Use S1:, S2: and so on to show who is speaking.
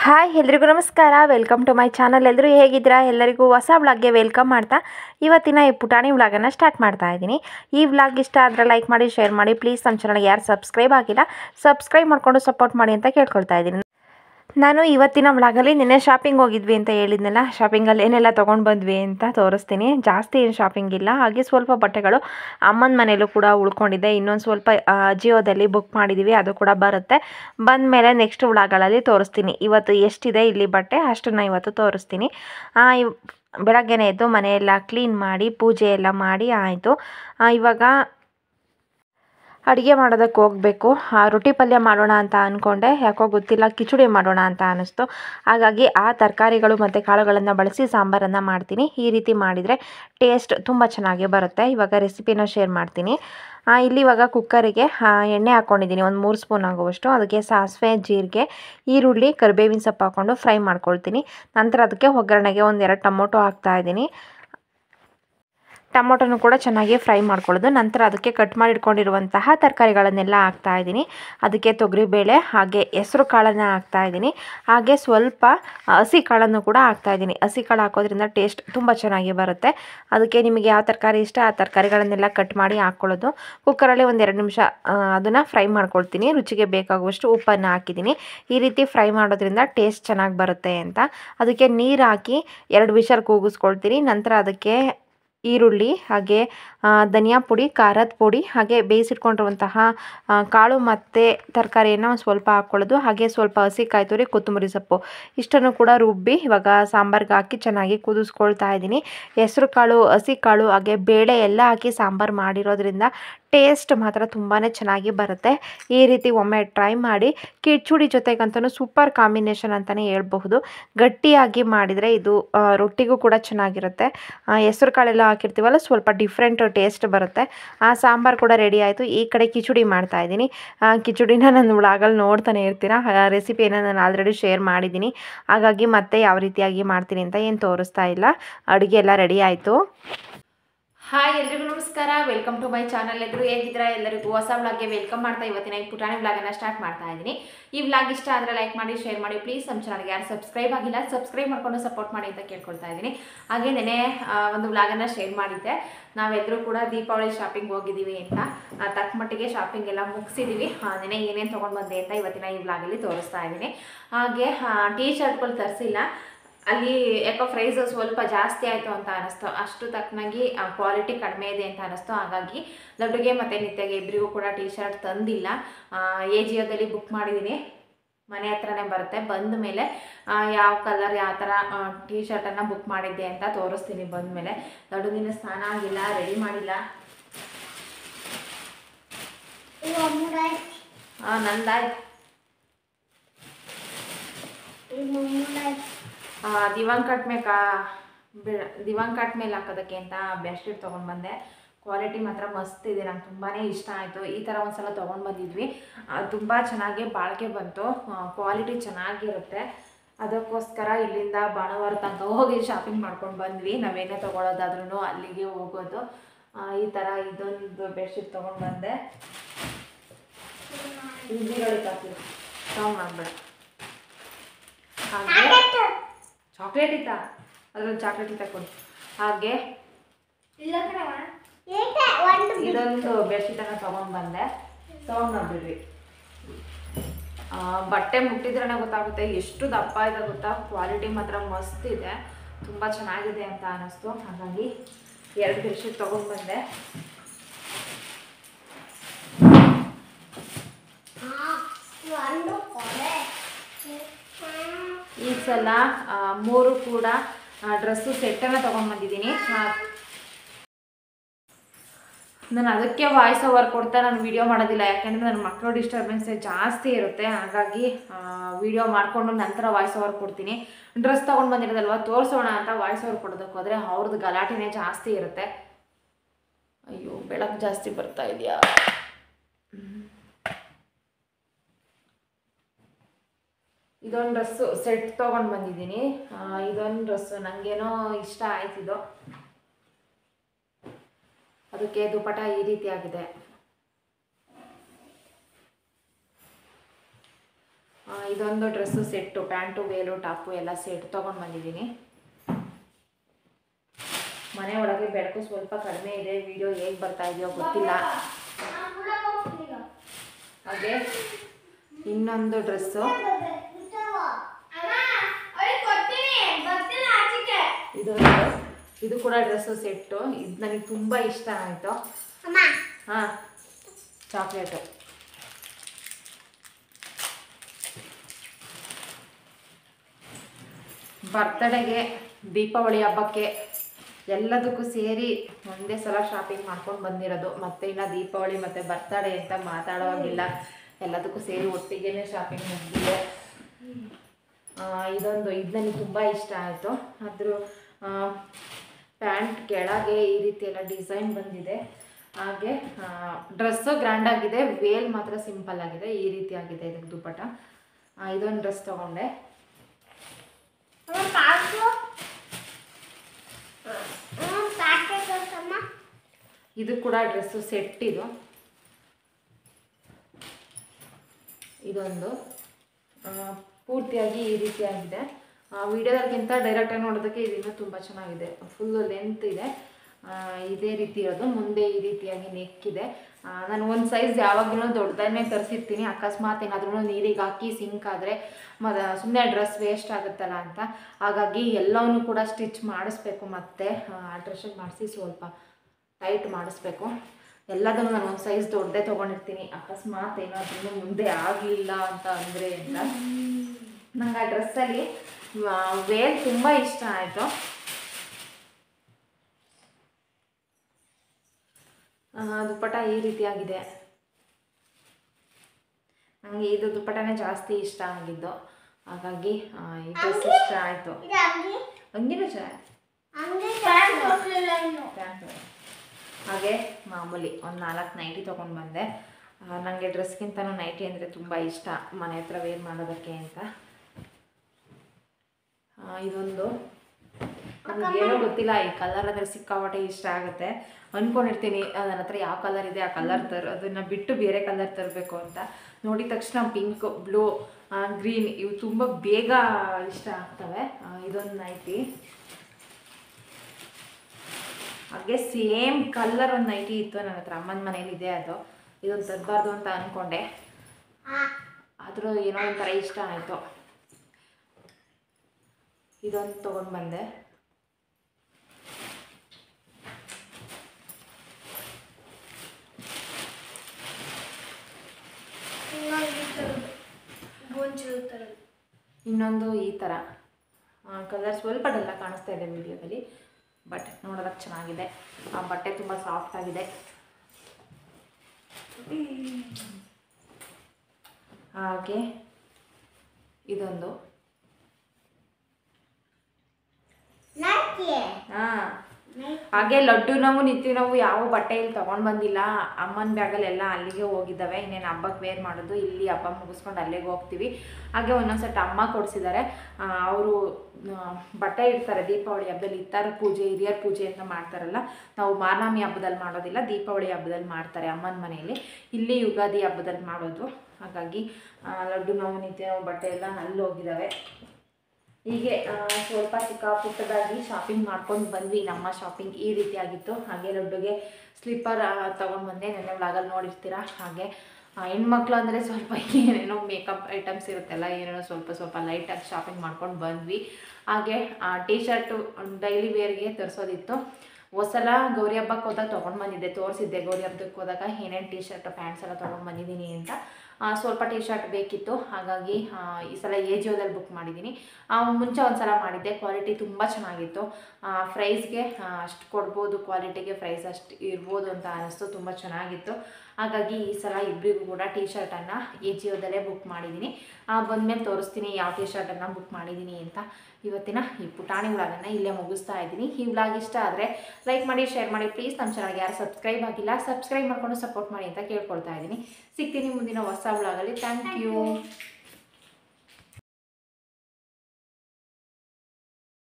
S1: hi ಎಲ್ರಿಗೂ ನಮಸ್ಕಾರ welcome to my channel ಎಲ್ಲರೂ ಹೇಗಿದ್ದೀರಾ ಎಲ್ಲರಿಗೂ ಹೊಸ ವ್ಲಾಗ್ಗೆ ವೆಲ್ಕಮ್ ಮಾಡ್ತಾ ಇವತ್ತಿನ ಈ ಪುಟಾಣಿ ವ್ಲಾಗನ್ನು ಸ್ಟಾರ್ಟ್ ಮಾಡ್ತಾ ಇದ್ದೀನಿ ಈ ವ್ಲಾಗ್ ಇಷ್ಟ ಆದರೆ ಲೈಕ್ ಮಾಡಿ ಶೇರ್ ಮಾಡಿ ಪ್ಲೀಸ್ ನಮ್ಮ ಚಾನಲ್ಗೆ ಯಾರು ಸಬ್ಸ್ಕ್ರೈಬ್ ಆಗಿಲ್ಲ ಸಬ್ಸ್ಕ್ರೈಬ್ ಮಾಡ್ಕೊಂಡು ಸಪೋರ್ಟ್ ಮಾಡಿ ಅಂತ ಕೇಳ್ಕೊಳ್ತಾ ಇದ್ದೀನಿ ನಾನು ಇವತ್ತಿನ ವ್ಲಾಗಲ್ಲಿ ನಿನ್ನೆ ಶಾಪಿಂಗ್ ಹೋಗಿದ್ವಿ ಅಂತ ಹೇಳಿದ್ನಲ್ಲ ಶಾಪಿಂಗಲ್ಲಿ ಏನೆಲ್ಲ ತೊಗೊಂಡು ಬಂದ್ವಿ ಅಂತ ತೋರಿಸ್ತೀನಿ ಜಾಸ್ತಿ ಏನು ಶಾಪಿಂಗ್ ಇಲ್ಲ ಹಾಗೆ ಸ್ವಲ್ಪ ಬಟ್ಟೆಗಳು ಅಮ್ಮನ ಮನೇಲೂ ಕೂಡ ಉಳ್ಕೊಂಡಿದ್ದೆ ಇನ್ನೊಂದು ಸ್ವಲ್ಪ ಆ, ಜಿಯೋದಲ್ಲಿ ಬುಕ್ ಮಾಡಿದ್ದೀವಿ ಅದು ಕೂಡ ಬರುತ್ತೆ ಬಂದ ಮೇಲೆ ನೆಕ್ಸ್ಟ್ ವ್ಲಾಗ್ಗಳಲ್ಲಿ ತೋರಿಸ್ತೀನಿ ಇವತ್ತು ಎಷ್ಟಿದೆ ಇಲ್ಲಿ ಬಟ್ಟೆ ಅಷ್ಟನ್ನು ಇವತ್ತು ತೋರಿಸ್ತೀನಿ ಆ, ಇವ್- ಬೆಳಗ್ಗೆನೇ ಎದ್ದು ಮನೆಯೆಲ್ಲ ಕ್ಲೀನ್ ಮಾಡಿ ಪೂಜೆ ಎಲ್ಲ ಮಾಡಿ ಆಯಿತು ಇವಾಗ ಅಡುಗೆ ಮಾಡೋದಕ್ಕೆ ಹೋಗಬೇಕು ರೊಟ್ಟಿ ಪಲ್ಯ ಮಾಡೋಣ ಅಂತ ಅಂದ್ಕೊಂಡೆ ಯಾಕೋ ಗೊತ್ತಿಲ್ಲ ಕಿಚಡಿ ಮಾಡೋಣ ಅಂತ ಅನ್ನಿಸ್ತು ಹಾಗಾಗಿ ಆ ತರಕಾರಿಗಳು ಮತ್ತು ಕಾಳುಗಳನ್ನು ಬಳಸಿ ಸಾಂಬಾರನ್ನು ಮಾಡ್ತೀನಿ ಈ ರೀತಿ ಮಾಡಿದರೆ ಟೇಸ್ಟ್ ತುಂಬ ಚೆನ್ನಾಗಿ ಬರುತ್ತೆ ಇವಾಗ ರೆಸಿಪಿನ ಶೇರ್ ಮಾಡ್ತೀನಿ ಆ, ಇಲ್ಲಿ ಇವಾಗ ಕುಕ್ಕರಿಗೆ ಆ, ಎಣ್ಣೆ ಹಾಕ್ಕೊಂಡಿದ್ದೀನಿ ಒಂದು ಮೂರು ಸ್ಪೂನ್ ಆಗುವಷ್ಟು ಅದಕ್ಕೆ ಸಾಸಿವೆ ಜೀರಿಗೆ ಈರುಳ್ಳಿ ಕರಿಬೇವಿನ ಸೊಪ್ಪು ಹಾಕ್ಕೊಂಡು ಫ್ರೈ ಮಾಡ್ಕೊಳ್ತೀನಿ ನಂತರ ಅದಕ್ಕೆ ಒಗ್ಗರಣೆಗೆ ಒಂದೆರಡು ಟೊಮೊಟೊ ಹಾಕ್ತಾ ಇದ್ದೀನಿ ಟೊಮೊಟೊನು ಕೂಡ ಚೆನ್ನಾಗಿ ಫ್ರೈ ಮಾಡ್ಕೊಳ್ಳೋದು ನಂತರ ಅದಕ್ಕೆ ಕಟ್ ಮಾಡಿ ಇಟ್ಕೊಂಡಿರುವಂತಹ ತರಕಾರಿಗಳನ್ನೆಲ್ಲ ಹಾಕ್ತಾ ಇದ್ದೀನಿ ಅದಕ್ಕೆ ತೊಗರಿಬೇಳೆ ಹಾಗೆ ಹೆಸರು ಕಾಳನ್ನು ಹಾಕ್ತಾ ಇದ್ದೀನಿ ಹಾಗೆ ಸ್ವಲ್ಪ ಹಸಿ ಕಾಳನ್ನು ಕೂಡ ಹಾಕ್ತಾ ಇದ್ದೀನಿ ಹಸಿ ಕಾಳು ಹಾಕೋದ್ರಿಂದ ಟೇಸ್ಟ್ ತುಂಬ ಚೆನ್ನಾಗಿ ಬರುತ್ತೆ ಅದಕ್ಕೆ ನಿಮಗೆ ಯಾವ ತರಕಾರಿ ಇಷ್ಟ ಆ ತರಕಾರಿಗಳನ್ನೆಲ್ಲ ಕಟ್ ಮಾಡಿ ಹಾಕ್ಕೊಳ್ಳೋದು ಕುಕ್ಕರಲ್ಲಿ ಒಂದು ಎರಡು ನಿಮಿಷ ಅದನ್ನು ಫ್ರೈ ಮಾಡ್ಕೊಳ್ತೀನಿ ರುಚಿಗೆ ಬೇಕಾಗುವಷ್ಟು ಉಪ್ಪನ್ನು ಹಾಕಿದ್ದೀನಿ ಈ ರೀತಿ ಫ್ರೈ ಮಾಡೋದ್ರಿಂದ ಟೇಸ್ಟ್ ಚೆನ್ನಾಗಿ ಬರುತ್ತೆ ಅಂತ ಅದಕ್ಕೆ ನೀರು ಹಾಕಿ ಎರಡು ವಿಷಲ್ ಕೂಗಿಸ್ಕೊಳ್ತೀನಿ ನಂತರ ಅದಕ್ಕೆ ಈರುಳ್ಳಿ ಹಾಗೆ ಆ, ಧನಿಯಾ ಪುಡಿ ಖಾರದ ಪುಡಿ ಹಾಗೆ ಬೇಯಿಸಿಟ್ಕೊಂಡಿರುವಂತಹ ಆ, ಕಾಳು ಮತ್ತು ತರಕಾರಿಯನ್ನು ಒಂದು ಸ್ವಲ್ಪ ಹಾಕ್ಕೊಳ್ಳೋದು ಹಾಗೆ ಸ್ವಲ್ಪ ಹಸಿಕಾಯಿ ತುರಿ ಕೊತ್ತಂಬರಿ ಸೊಪ್ಪು ಇಷ್ಟನ್ನು ಕೂಡ ರುಬ್ಬಿ ಇವಾಗ ಸಾಂಬಾರ್ಗೆ ಹಾಕಿ ಚೆನ್ನಾಗಿ ಕುದಿಸ್ಕೊಳ್ತಾ ಇದ್ದೀನಿ ಹೆಸರು ಕಾಳು ಹಸಿ ಕಾಳು ಹಾಗೆ ಬೇಳೆ ಎಲ್ಲ ಹಾಕಿ ಸಾಂಬಾರು ಮಾಡಿರೋದ್ರಿಂದ ಟೇಸ್ಟ್ ಮಾತ್ರ ತುಂಬಾ ಚೆನ್ನಾಗಿ ಬರುತ್ತೆ ಈ ರೀತಿ ಒಮ್ಮೆ ಟ್ರೈ ಮಾಡಿ ಕಿಚುಡಿ ಜೊತೆಗಂತೂ ಸೂಪರ್ ಕಾಂಬಿನೇಷನ್ ಅಂತಲೇ ಹೇಳ್ಬಹುದು ಗಟ್ಟಿಯಾಗಿ ಮಾಡಿದರೆ ಇದು ಆ, ರೊಟ್ಟಿಗೂ ಕೂಡ ಚೆನ್ನಾಗಿರುತ್ತೆ ಹೆಸರು ಕಾಳೆಲ್ಲ ಹಾಕಿರ್ತೀವಲ್ಲ ಸ್ವಲ್ಪ ಡಿಫ್ರೆಂಟ್ ಟೇಸ್ಟ್ ಬರುತ್ತೆ ಆ ಸಾಂಬಾರು ಕೂಡ ರೆಡಿ ಆಯಿತು ಈ ಕಡೆ ಕಿಚುಡಿ ಮಾಡ್ತಾ ಇದ್ದೀನಿ ಆ, ಕಿಚುಡಿನ ನಾನು ವ್ಲಾಗಲ್ಲಿ ನೋಡ್ತಾನೆ ಇರ್ತೀರಾ ರೆಸಿಪಿಯನ್ನು ನಾನು ಆಲ್ರೆಡಿ ಶೇರ್ ಮಾಡಿದ್ದೀನಿ ಹಾಗಾಗಿ ಮತ್ತೆ ಯಾವ ರೀತಿಯಾಗಿ ಮಾಡ್ತೀನಿ ಅಂತ ಏನು ತೋರಿಸ್ತಾ ಇಲ್ಲ ಅಡುಗೆ ಎಲ್ಲ ರೆಡಿ ಆಯಿತು ಹಾಯ್ ಎಲ್ರಿಗೂ ನಮಸ್ಕಾರ ವೆಲ್ಕಮ್ ಟು ಮೈ ಚಾನಲ್ ಎಲ್ಲರೂ ಹೇಗಿದ್ದೀರಾ ಎಲ್ಲರಿಗೂ ಹೊಸ ವ್ಲಾಗ್ಗೆ ವೆಲ್ಕಮ್ ಮಾಡ್ತಾ ಇವತ್ತಿನ ಈ ಪುಟಾಣಿ ವ್ಲಾಗನ್ನು ಸ್ಟಾರ್ಟ್ ಮಾಡ್ತಾ ಇದ್ದೀನಿ ಈ ವ್ಲಾಗ್ ಇಷ್ಟ ಆದರೆ ಲೈಕ್ ಮಾಡಿ ಶೇರ್ ಮಾಡಿ ಪ್ಲೀಸ್ ನಮ್ಮ ಚಾನಲ್ಗೆ ಯಾರು ಸಬ್ಸ್ಕ್ರೈಬ್ ಆಗಿಲ್ಲ ಸಬ್ಸ್ಕ್ರೈಬ್ ಮಾಡ್ಕೊಂಡು ಸಪೋರ್ಟ್ ಮಾಡಿ ಅಂತ ಕೇಳ್ಕೊಳ್ತಾ ಇದ್ದೀನಿ ಹಾಗೆ ನೆನೆ ಆ, ಒಂದು ವ್ಲಾಗನ್ನು ಶೇರ್ ಮಾಡಿದ್ದೆ ನಾವೆಲ್ಲರೂ ಕೂಡ ದೀಪಾವಳಿ ಶಾಪಿಂಗ್ ಹೋಗಿದ್ದೀವಿ ಅಂತ ಆ, ತಕ್ಕ ಮಟ್ಟಿಗೆ ಶಾಪಿಂಗ್ ಎಲ್ಲ ಮುಗಿಸಿದ್ದೀವಿ ನೆನೆ ಏನೇನು ತೊಗೊಂಡು ಬಂದೆ ಅಂತ ಇವತ್ತಿನ ಈ ವ್ಲಾಗಲ್ಲಿ ತೋರಿಸ್ತಾ ಇದ್ದೀನಿ ಹಾಗೆ ಟೀ ಶರ್ಟ್ಗಳು ತರಿಸಿಲ್ಲ ಅಲ್ಲಿ ಯಾಕೋ ಪ್ರೈಸ್ ಸ್ವಲ್ಪ ಜಾಸ್ತಿ ಆಯಿತು ಅಂತ ಅನ್ನಿಸ್ತು ಅಷ್ಟು ತಕ್ಕನಾಗಿ ಕ್ವಾಲಿಟಿ ಕಡಿಮೆ ಇದೆ ಅಂತ ಅನ್ನಿಸ್ತು ಹಾಗಾಗಿ ದೊಡ್ಡಗೆ ಮತ್ತು ನಿತ್ಯಗೆ ಇಬ್ಬರಿಗೂ ಕೂಡ ಟೀ ಶರ್ಟ್ ತಂದಿಲ್ಲ ಎ ಜಿಯೋದಲ್ಲಿ ಬುಕ್ ಮಾಡಿದ್ದೀನಿ ಮನೆ ಹತ್ರನೇ ಬರುತ್ತೆ ಬಂದ ಮೇಲೆ ಆ, ಯಾವ ಕಲರ್ ಯಾವ ಥರ ಟೀ ಶರ್ಟನ್ನು ಬುಕ್ ಮಾಡಿದ್ದೆ ಅಂತ ತೋರಿಸ್ತೀನಿ ಬಂದ ಮೇಲೆ ದೊಡ್ಡದಿನ ಸ್ನಾನ ಆಗಿಲ್ಲ ರೆಡಿ ಮಾಡಿಲ್ಲ ಹಾಂ ನಂದಾಯ್ತು ಆ, ದಿವಾಂಗ್ ಕಟ್ ಮೇಲೆ ಕಾ ಬೆ- ದಿವಾಂಗ್ ಕಟ್ ಮೇಲೆ ಹಾಕೋದಕ್ಕೆ ಅಂತ ಬೆಡ್ಶೀಟ್ ತೊಗೊಂಡು ಬಂದೆ ಕ್ವಾಲಿಟಿ ಮಾತ್ರ ಮಸ್ತ್ ಇದೆ ನಂಗೆ ತುಂಬಾ ಇಷ್ಟ ಆಯಿತು ಈ ಥರ ಒಂದು ಸಲ ತೊಗೊಂಡು ಬಂದಿದ್ವಿ ತುಂಬ ಚೆನ್ನಾಗಿ ಬಾಳಿಕೆ ಬಂತು ಕ್ವಾಲಿಟಿ ಚೆನ್ನಾಗಿರುತ್ತೆ ಅದಕ್ಕೋಸ್ಕರ ಇಲ್ಲಿಂದ ಬಾಣವಾರ ತನಕ ಹೋಗಿ ಶಾಪಿಂಗ್ ಮಾಡ್ಕೊಂಡು ಬಂದ್ವಿ ನಾವೇನೇ ತೊಗೊಳೋದಾದ್ರೂ ಅಲ್ಲಿಗೆ ಹೋಗೋದು ಆ, ಈ ಥರ ಇದೊಂದು ಬೆಡ್ಶೀಟ್ ತೊಗೊಂಡು ಬಂದೆ ಇದ್ದಿಗಳಿಗೆ ಹಾಕಿ ತೊಗೊಂಡು ಬಂದ್ಬಿಡ ಹಾಗೆ ಚಾಕ್ಲೇಟ್ ಇತ್ತಾ ಅದ್ರಲ್ಲಿ ಚಾಕ್ಲೇಟ್ ಇತ್ತ ಕೊಡಿ ಹಾಗೆ ಇದೊಂದು ಬೆಡ್ಶೀಟನ್ನು ತೊಗೊಂಡು ಬಂದೆ ತೊಗೊಂಡು ಬಂದ್ಬಿಡ್ರಿ ಆ, ಬಟ್ಟೆ ಮುಟ್ಟಿದ್ರೇ ಗೊತ್ತಾಗುತ್ತೆ ಎಷ್ಟು ದಪ್ಪ ಇದೆ ಗೊತ್ತಾ ಕ್ವಾಲಿಟಿ ಮಾತ್ರ ಮಸ್ತ್ ಇದೆ ತುಂಬ ಚೆನ್ನಾಗಿದೆ ಅಂತ ಅನ್ನಿಸ್ತು ಹಾಗಾಗಿ ಎರಡು ಬೆಡ್ಶೀಟ್ ತೊಗೊಂಡು ಬಂದೆ ಈ ಸಲ ಆ, ಮೂರು ಕೂಡ ಡ್ರೆಸ್ಸು ಸೆಟ್ಟನ್ನು ತೊಗೊಂಡ್ಬಂದಿದ್ದೀನಿ ನಾನು ಅದಕ್ಕೆ ವಾಯ್ಸ್ ಓವರ್ ಕೊಡ್ತಾ ನಾನು ವಿಡಿಯೋ ಮಾಡೋದಿಲ್ಲ ಯಾಕೆಂದರೆ ನನ್ನ ಮಕ್ಕಳು ಡಿಸ್ಟರ್ಬೆನ್ಸ್ ಜಾಸ್ತಿ ಇರುತ್ತೆ ಹಾಗಾಗಿ ವಿಡಿಯೋ ಮಾಡಿಕೊಂಡು ನಂತರ ವಾಯ್ಸ್ ಓವರ್ ಕೊಡ್ತೀನಿ ಡ್ರೆಸ್ ತೊಗೊಂಡು ಬಂದಿರೋದಲ್ವ ತೋರಿಸೋಣ ಅಂತ ವಾಯ್ಸ್ ಓವರ್ ಕೊಡೋದಕ್ಕೆ ಹೋದರೆ ಅವ್ರದ್ದು ಗಲಾಟೆನೇ ಜಾಸ್ತಿ ಇರುತ್ತೆ ಅಯ್ಯೋ ಬೆಳಕು ಜಾಸ್ತಿ ಬರ್ತಾ ಇದೆಯಾ ಇದೊಂದು ಡ್ರೆಸ್ಸು ಸೆಟ್ ತೊಗೊಂಡು ಬಂದಿದ್ದೀನಿ ಆ, ಇದೊಂದು ಡ್ರೆಸ್ಸು ನನಗೇನೋ ಇಷ್ಟ ಆಯ್ತಿದು ಅದಕ್ಕೆ ದುಪಟ ಈ ರೀತಿಯಾಗಿದೆ ಆ, ಆ, ಇದೊಂದು dress set pant veil top ಎಲ್ಲ ಸೆಟ್ ತೊಗೊಂಡು ಬಂದಿದ್ದೀನಿ ಮನೆ ಒಳಗೆ ಬೆಳಕು ಸ್ವಲ್ಪ ಕಡಿಮೆ ಇದೆ ವಿಡಿಯೋ ಹೇಗೆ ಬರ್ತಾ ಇದೆಯೋ ಗೊತ್ತಿಲ್ಲ ಹಾಗೆ ಇನ್ನೊಂದು ಡ್ರೆಸ್ಸು ಇದೊಂದು ಇದು ಕೂಡ ಡ್ರೆಸ್ಸು ಸೆಟ್ಟು ಇದು ನನಗೆ ತುಂಬ ಇಷ್ಟ ಆಯಿತು ಹಾಂ ಚಾಕ್ಲೇಟು ಬರ್ತಡೆಗೆ ದೀಪಾವಳಿ ಹಬ್ಬಕ್ಕೆ ಎಲ್ಲದಕ್ಕೂ ಸೇರಿ ಒಂದೇ ಸಲ ಶಾಪಿಂಗ್ ಮಾಡ್ಕೊಂಡು ಬಂದಿರೋದು ಮತ್ತೆ ಇನ್ನು ದೀಪಾವಳಿ ಮತ್ತು ಬರ್ತಡೇ ಅಂತ ಮಾತಾಡೋವಾಗಿಲ್ಲ ಎಲ್ಲದಕ್ಕೂ ಸೇರಿ ಒಟ್ಟಿಗೆ ಶಾಪಿಂಗ್ ಮುಗಿದಿದೆ ಇದೊಂದು ಇದು ನನಗೆ ತುಂಬ ಇಷ್ಟ ಆಯಿತು ಅದ್ರ ಪ್ಯಾಂಟ್ ಕೆಳಗೆ ಈ ರೀತಿ ಎಲ್ಲ ಡಿಸೈನ್ ಬಂದಿದೆ ಹಾಗೆ ಡ್ರೆಸ್ಸು ಗ್ರ್ಯಾಂಡ್ ಆಗಿದೆ ವೇಲ್ ಮಾತ್ರ ಸಿಂಪಲ್ ಆಗಿದೆ ಈ ರೀತಿ ಆಗಿದೆ ಇದಕ್ಕೆ ದುಪ್ಪಟ ಆ, ಇದೊಂದು ಡ್ರೆಸ್ ತೊಗೊಂಡೆ ಇದು ಕೂಡ ಡ್ರೆಸ್ಸು ಸೆಟ್ ಇದು ಇದೊಂದು ಆ, ಪೂರ್ತಿಯಾಗಿ ಈ ರೀತಿಯಾಗಿದೆ ವಿಡಿಯೋದಕ್ಕಿಂತ ಡೈರೆಕ್ಟಾಗಿ ನೋಡೋದಕ್ಕೆ ಇದು ಇನ್ನೂ ತುಂಬ ಚೆನ್ನಾಗಿದೆ ಫುಲ್ಲು ಲೆಂತ್ ಇದೆ ಆ, ಇದೇ ರೀತಿ ಇರೋದು ಮುಂದೆ ಈ ರೀತಿಯಾಗಿ ನೆಕ್ ಇದೆ ಆ, ನಾನು ಒಂದು ಸೈಜ್ ಯಾವಾಗಲೂ ದೊಡ್ಡದನ್ನೇ ತರಿಸಿರ್ತೀನಿ ಅಕಸ್ಮಾತ್ ಏನಾದ್ರೂ ನೀರಿಗೆ ಹಾಕಿ ಸಿಂಕ್ ಆದರೆ ಮತ್ತು ಸುಮ್ಮನೆ ಡ್ರೆಸ್ ವೇಸ್ಟ್ ಆಗುತ್ತಲ್ಲ ಅಂತ ಹಾಗಾಗಿ ಎಲ್ಲವನ್ನೂ ಕೂಡ ಸ್ಟಿಚ್ ಮಾಡಿಸ್ಬೇಕು ಮತ್ತೆ ಆ ಡ್ರೆಸ್ಸಿಗೆ ಮಾಡಿಸಿ ಸ್ವಲ್ಪ ಟೈಟ್ ಮಾಡಿಸ್ಬೇಕು ಎಲ್ಲದನ್ನು ನಾನು ಒಂದು ಸೈಜ್ ದೊಡ್ಡದೇ ತೊಗೊಂಡಿರ್ತೀನಿ ಅಕಸ್ಮಾತ್ ಏನಾದ್ರೂ ಮುಂದೆ ಆಗಲಿಲ್ಲ ಅಂತ ಅಂದರೆ ಅಂತ ನಂಗೆ ಆ ಡ್ರೆಸ್ಸಲ್ಲಿ ವೇಲ್ ತುಂಬ ಇಷ್ಟ ಆಯಿತು ದುಪ್ಪಟ ಈ ರೀತಿಯಾಗಿದೆ ನನಗೆ ಇದು ದುಪ್ಪಟನೇ ಜಾಸ್ತಿ ಇಷ್ಟ ಆಗಿದ್ದು ಹಾಗಾಗಿ ಆ, ಈ ಡ್ರೆಸ್ ಇಷ್ಟ ಆಯಿತು ಹಂಗಿನೂ ಚೆನ್ನಾಗಿ ಪ್ಯಾಂಟು ಹಾಗೆ ಮಾಮೂಲಿ ಒಂದು ನಾಲ್ಕು ನೈಟಿ ತೊಗೊಂಡು ಬಂದೆ ನನಗೆ ಡ್ರೆಸ್ಗಿಂತನೂ ನೈಟಿ ಅಂದರೆ ತುಂಬ ಇಷ್ಟ ಮನೆ ಹತ್ರ ವೇರ್ ಮಾಡೋದಕ್ಕೆ ಅಂತ ಆ, ಇದೊಂದು ನನಗೇನೋ ಗೊತ್ತಿಲ್ಲ ಈ ಕಲರ್ ಅಂದರೆ ಸಿಕ್ಕಾಪಟ್ಟೆ ಇಷ್ಟ ಆಗುತ್ತೆ ಅಂದ್ಕೊಂಡಿರ್ತೀನಿ ನನ್ನ ಹತ್ರ ಯಾವ ಕಲರ್ ಇದೆ ಆ ಕಲರ್ ತರ ಅದನ್ನು ಬಿಟ್ಟು ಬೇರೆ ಕಲರ್ ತರಬೇಕು ಅಂತ ನೋಡಿದ ತಕ್ಷಣ ಪಿಂಕ್ ಬ್ಲೂ ಗ್ರೀನ್ ಇವು ತುಂಬ ಬೇಗ ಇಷ್ಟ ಆಗ್ತವೆ ಆ, ಇದೊಂದು ನೈಟಿ ಹಾಗೆ ಸೇಮ್ ಕಲರ್ ಒಂದು ನೈಟಿ ಇತ್ತು ನನ್ನ ಹತ್ರ ಅಮ್ಮನ ಮನೇಲಿ ಇದೆ ಅದು ಇದೊಂದು ತರಬಾರ್ದು ಅಂತ ಅಂದ್ಕೊಂಡೆ ಆದರೂ ಏನೋ ಒಂಥರ ಇಷ್ಟ ಆಯಿತು ಇದೊಂದು ತೊಗೊಂಡು ಬಂದೆ ಇನ್ನೊಂದು ಈ ಥರ ಕಲರ್ ಸ್ವಲ್ಪ ಡಲ್ಲ ಕಾಣಿಸ್ತಾ ಇದೆ ವಿಡಿಯೋದಲ್ಲಿ ಬಟ್ ನೋಡೋದಕ್ಕೆ ಚೆನ್ನಾಗಿದೆ ಆ ಬಟ್ಟೆ ತುಂಬ ಸಾಫ್ಟ್ ಆಗಿದೆ ಹಾಗೆ ಇದೊಂದು ಹಾಂ ಹಾಗೆ ಲಡ್ಡು ನಾವು ನಿತ್ಯ ನಾವು ಯಾವ ಬಟ್ಟೆಯಲ್ಲಿ ತೊಗೊಂಡು ಬಂದಿಲ್ಲ ಅಮ್ಮನ ಬ್ಯಾಗಲ್ಲೆಲ್ಲ ಅಲ್ಲಿಗೆ ಹೋಗಿದ್ದಾವೆ ಇನ್ನೇನು ಹಬ್ಬಕ್ಕೆ ವೇರ್ ಮಾಡೋದು ಇಲ್ಲಿ ಹಬ್ಬ ಮುಗಿಸ್ಕೊಂಡು ಅಲ್ಲಿಗೆ ಹೋಗ್ತೀವಿ ಹಾಗೆ ಒಂದೊಂದು ಸೆಟ್ ಅಮ್ಮ ಕೊಡಿಸಿದ್ದಾರೆ ಅವರು ಬಟ್ಟೆ ಇಡ್ತಾರೆ ದೀಪಾವಳಿ ಹಬ್ಬದಲ್ಲಿ ಇತ್ತರ ಪೂಜೆ ಹಿರಿಯರ ಪೂಜೆ ಅಂತ ಮಾಡ್ತಾರಲ್ಲ ನಾವು ಮಾರ್ನಾಮಿ ಹಬ್ಬದಲ್ಲಿ ಮಾಡೋದಿಲ್ಲ ದೀಪಾವಳಿ ಹಬ್ಬದಲ್ಲಿ ಮಾಡ್ತಾರೆ ಅಮ್ಮನ ಮನೆಯಲ್ಲಿ ಇಲ್ಲಿ ಯುಗಾದಿ ಹಬ್ಬದಲ್ಲಿ ಮಾಡೋದು ಹಾಗಾಗಿ ಆ, ಲಡ್ಡು ನಾವು ನಿತ್ಯ ನಾವು ಬಟ್ಟೆ ಎಲ್ಲ ಅಲ್ಲಿ ಹೋಗಿದ್ದಾವೆ ಹೀಗೆ ಆ, ಸ್ವಲ್ಪ ಚಿಕ್ಕ ಪುಟ್ಟದಾಗಿ ಶಾಪಿಂಗ್ ಮಾಡ್ಕೊಂಡು ಬಂದ್ವಿ ನಮ್ಮ ಶಾಪಿಂಗ್ ಈ ರೀತಿಯಾಗಿತ್ತು ಹಾಗೆ ಲಡ್ಡುಗೆ ಸ್ಲಿಪ್ಪರ್ ತೊಗೊಂಡು ಬಂದೆ ನೆನ್ನೆ ವ್ಲಾಗಲ್ಲಿ ನೋಡಿರ್ತೀರ ಹಾಗೆ ಆ, ಹೆಣ್ಮಕ್ಳು ಅಂದರೆ ಸ್ವಲ್ಪ ಏನೇನೋ ಮೇಕಪ್ ಐಟಮ್ಸ್ ಇರುತ್ತಲ್ಲ ಏನೇನೋ ಸ್ವಲ್ಪ ಸ್ವಲ್ಪ ಲೈಟಾಗಿ ಶಾಪಿಂಗ್ ಮಾಡ್ಕೊಂಡು ಬಂದ್ವಿ ಹಾಗೆ ಟೀ ಶರ್ಟು ಡೈಲಿ ವೇರ್ಗೆ ತರಿಸೋದಿತ್ತು ಹೊಸಲ ಗೌರಿ ಹಬ್ಬಕ್ಕೆ ಹೋದಾಗ ತೊಗೊಂಡು ಬಂದಿದ್ದೆ ತೋರಿಸಿದ್ದೆ ಗೌರಿ ಹಬ್ಬಕ್ಕೆ ಹೋದಾಗ ಏನೇನು ಟೀ ಶರ್ಟ್ ಪ್ಯಾಂಟ್ಸ್ ಎಲ್ಲ ತೊಗೊಂಡು ಬಂದಿದ್ದೀನಿ ಅಂತ ಆ, ಸ್ವಲ್ಪ ಟೀ ಶರ್ಟ್ ಬೇಕಿತ್ತು ಹಾಗಾಗಿ ಆ, ಈ ಸಲ ಎ ಜಿಯೋದಲ್ಲಿ ಬುಕ್ ಮಾಡಿದ್ದೀನಿ ಆ, ಮುಂಚೆ ಒಂದು ಸಲ ಮಾಡಿದ್ದೆ ಕ್ವಾಲಿಟಿ ತುಂಬ ಚೆನ್ನಾಗಿತ್ತು ಪ್ರೈಸ್ಗೆ ಅಷ್ಟು ಕೊಡ್ಬೋದು ಕ್ವಾಲಿಟಿಗೆ ಪ್ರೈಸ್ ಅಷ್ಟು ಇರ್ಬೋದು ಅಂತ ಅನಿಸ್ತು ತುಂಬ ಚೆನ್ನಾಗಿತ್ತು ಹಾಗಾಗಿ ಈ ಸಲ ಇಬ್ಬರಿಗೂ ಕೂಡ ಟೀ ಶರ್ಟನ್ನು ಎ ಜಿಯೋದಲ್ಲೇ ಬುಕ್ ಮಾಡಿದ್ದೀನಿ ಬಂದಮೇಲೆ ತೋರಿಸ್ತೀನಿ ಯಾವ ಟೀ ಶರ್ಟನ್ನು ಬುಕ್ ಮಾಡಿದ್ದೀನಿ ಅಂತ ಇವತ್ತಿನ ಈ ಪುಟಾಣಿ ವ್ಲಾಗನ್ನು ಇಲ್ಲೇ ಮುಗಿಸ್ತಾ ಇದ್ದೀನಿ ಈ ವ್ಲಾಗ್ ಇಷ್ಟ ಆದರೆ ಲೈಕ್ ಮಾಡಿ ಶೇರ್ ಮಾಡಿ ಪ್ಲೀಸ್ ನಮ್ಮ ಚಾನಲ್ಗೆ ಯಾರು ಸಬ್ಸ್ಕ್ರೈಬ್ ಆಗಿಲ್ಲ ಸಬ್ಸ್ಕ್ರೈಬ್ ಮಾಡ್ಕೊಂಡು ಸಪೋರ್ಟ್ ಮಾಡಿ ಅಂತ ಕೇಳ್ಕೊಳ್ತಾ ಇದ್ದೀನಿ ಸಿಗ್ತೀನಿ ಮುಂದಿನ ಹೊಸ ವ್ಲಾಗಲ್ಲಿ ಥ್ಯಾಂಕ್ ಯು